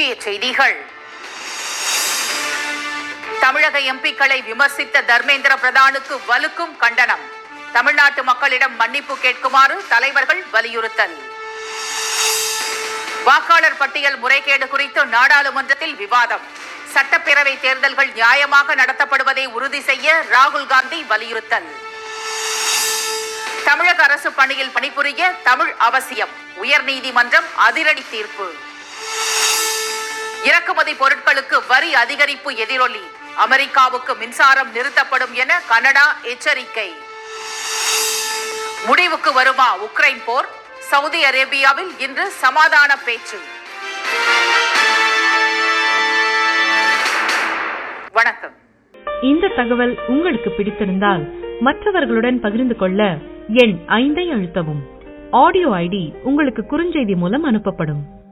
முக்கிய செய்திகள் தமிழக எம்பிக்களை விமர்சித்த தர்மேந்திர பிரதானுக்கு வலுக்கும் கண்டனம் தமிழ்நாட்டு மக்களிடம் மன்னிப்பு கேட்குமாறு தலைவர்கள் வலியுறுத்தல் வாக்காளர் பட்டியல் முறைகேடு குறித்து நாடாளுமன்றத்தில் விவாதம் சட்டப்பேரவை தேர்தல்கள் நியாயமாக நடத்தப்படுவதை உறுதி செய்ய ராகுல் காந்தி வலியுறுத்தல் தமிழக அரசு பணியில் பணிபுரிய தமிழ் அவசியம் உயர்நீதிமன்றம் அதிரடி தீர்ப்பு இறக்குமதி பொருட்களுக்கு வரி அதிகரிப்பு எதிரொலி அமெரிக்காவுக்கு மின்சாரம் நிறுத்தப்படும் என கனடா எச்சரிக்கை முடிவுக்கு வருமா உக்ரைன் போர் சவுதி அரேபியாவில் இன்று சமாதான பேச்சு வணக்கம் இந்த தகவல் உங்களுக்கு பிடித்திருந்தால் மற்றவர்களுடன் பகிர்ந்து கொள்ள எண் ஐந்தை அழுத்தவும் ஆடியோ ஐடி உங்களுக்கு குறுஞ்செய்தி மூலம் அனுப்பப்படும்